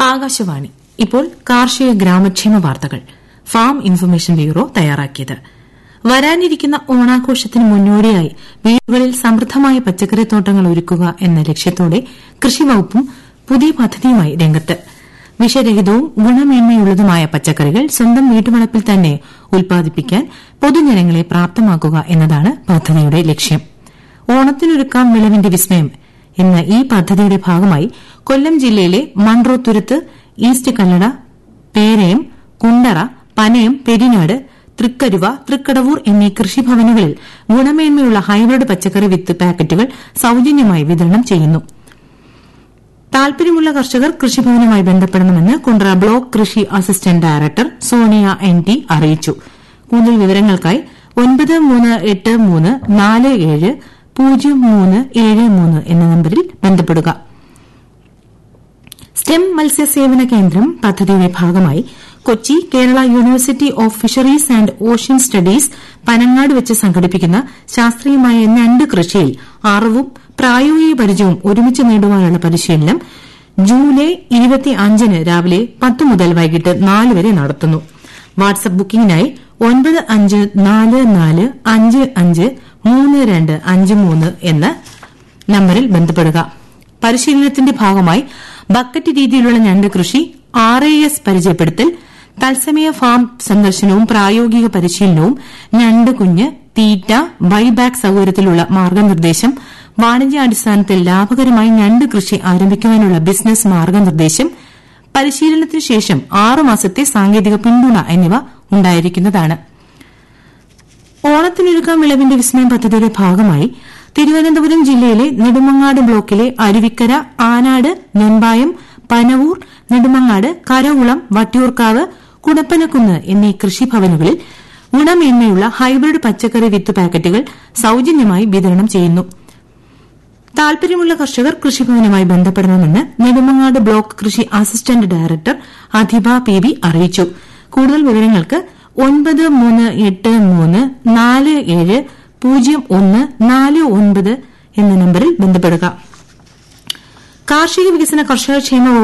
ആകാശവാണി ഇപ്പോൾ കാർഷിക ഗ്രാമക്ഷേമ വാർത്തകൾ ഫാം ഇൻഫർമേഷൻ ബ്യൂറോ തയ്യാറാക്കിയത് വരാനിരിക്കുന്ന ഓണാഘോഷത്തിന് മുന്നോടിയായി വീടുകളിൽ സമൃദ്ധമായ പച്ചക്കറിത്തോട്ടങ്ങൾ ഒരുക്കുക എന്ന ലക്ഷ്യത്തോടെ കൃഷിവകുപ്പും പുതിയ പദ്ധതിയുമായി രംഗത്ത് വിഷരഹിതവും ഗുണമേന്മയുള്ളതുമായ പച്ചക്കറികൾ സ്വന്തം വീട്ടുവളപ്പിൽ തന്നെ ഉൽപ്പാദിപ്പിക്കാൻ പൊതുജനങ്ങളെ പ്രാപ്തമാക്കുക എന്നതാണ് പദ്ധതിയുടെ ലക്ഷ്യം ഓണത്തിനൊരുക്കാം വിളവിന്റെ വിസ്മയം എന്ന ഈ പദ്ധതിയുടെ ഭാഗമായി കൊല്ലം ജില്ലയിലെ മൺട്രോത്തുരുത്ത് ഈസ്റ്റ് കല്ലട പേരയം കുണ്ടറ പനയം പെരിനാട് തൃക്കരുവ തൃക്കടവൂർ എന്നീ കൃഷിഭവനുകളിൽ ഗുണമേന്മയുള്ള ഹൈബ്രിഡ് പച്ചക്കറി വിത്ത് പാക്കറ്റുകൾ സൌജന്യമായി വിതരണം ചെയ്യുന്നു താൽപര്യമുള്ള കർഷകർ കൃഷിഭവനുമായി ബന്ധപ്പെടണമെന്ന് കുണ്ടറ ബ്ലോക്ക് കൃഷി assistant director Sonia N T അറിയിച്ചു കൂടുതൽ വിവരങ്ങൾക്കായി ഒൻപത് മൂന്ന് എട്ട് മൂന്ന് നാല് ഏഴ് പൂജ്യം മൂന്ന് ഏഴ് മൂന്ന് എന്ന നമ്പരിൽ ബന്ധപ്പെടുക സ്റ്റെം മത്സ്യസേവന കേന്ദ്രം പദ്ധതിയുടെ ഭാഗമായി Kochi Kerala university of fisheries and ocean studies Panangad വെച്ച് സംഘടിപ്പിക്കുന്ന ശാസ്ത്രീയമായ ഞണ്ട് കൃഷിയിൽ അറിവും പ്രായോഗിക പരിചയവും ഒരുമിച്ച് നേടുവാനുള്ള പരിശീലനം ജൂലൈ ഇരുപത്തിയഞ്ചിന് രാവിലെ പത്ത് മുതൽ വൈകിട്ട് നാല് വരെ നടത്തുന്നു വാട്സ്ആപ്പ് ബുക്കിംഗിനായി ഒൻപത് അഞ്ച് നാല് നാല് അഞ്ച് അഞ്ച് മൂന്ന് രണ്ട് അഞ്ച് മൂന്ന് എന്ന നമ്പറിൽ ബന്ധപ്പെടുക പരിശീലനത്തിന്റെ ഭാഗമായി ബക്കറ്റ് രീതിയിലുള്ള ഞണ്ട് കൃഷി ആർ എ എസ് പരിചയപ്പെടുത്തൽ തത്സമയ ഫാം സന്ദർശനവും പ്രായോഗിക പരിശീലനവും ഞണ്ട് കുഞ്ഞ് തീറ്റ ബൈബാക്ക് സൌകര്യത്തിലുള്ള മാർഗനിർദ്ദേശം വാണിജ്യാടിസ്ഥാനത്തിൽ ലാഭകരമായി ഞണ്ട് കൃഷി ആരംഭിക്കുവാനുള്ള ബിസിനസ് മാർഗനിർദ്ദേശം പരിശീലനത്തിനു ശേഷം ആറുമാസത്തെ സാങ്കേതിക പിന്തുണ എന്നിവ ഉണ്ടായിരിക്കുന്നതാണ് ഓണത്തിനൊരുക്കാം വിളവിന്റെ വിസ്മയം പദ്ധതിയുടെ ഭാഗമായി തിരുവനന്തപുരം ജില്ലയിലെ നെടുമങ്ങാട് ബ്ലോക്കിലെ അരുവിക്കര ആനാട് നെമ്പായം പനവൂർ നെടുമങ്ങാട് കരകുളം വട്ടിയൂർക്കാവ് കുടപ്പനക്കുന്ന് എന്നീ കൃഷിഭവനുകളിൽ ഗുണമേന്മയുള്ള ഹൈബ്രിഡ് പച്ചക്കറി വിത്ത് പാക്കറ്റുകൾ സൌജന്യമായി വിതരണം ചെയ്യുന്നു താൽപര്യമുള്ള കർഷകർ കൃഷിഭവനുമായി ബന്ധപ്പെടണമെന്ന് നെടുമങ്ങാട് ബ്ലോക്ക് കൃഷി assistant director Adhiba P B അറിയിച്ചു കൂടുതൽ വിവരങ്ങൾക്ക് ഒൻപത് മൂന്ന് എട്ട് മൂന്ന് നാല് ഏഴ് പൂജ്യം ഒന്ന് നാല് ഒൻപത് എന്ന നമ്പറിൽ ബന്ധപ്പെടുക കാർഷിക വികസന കർഷക ക്ഷേമ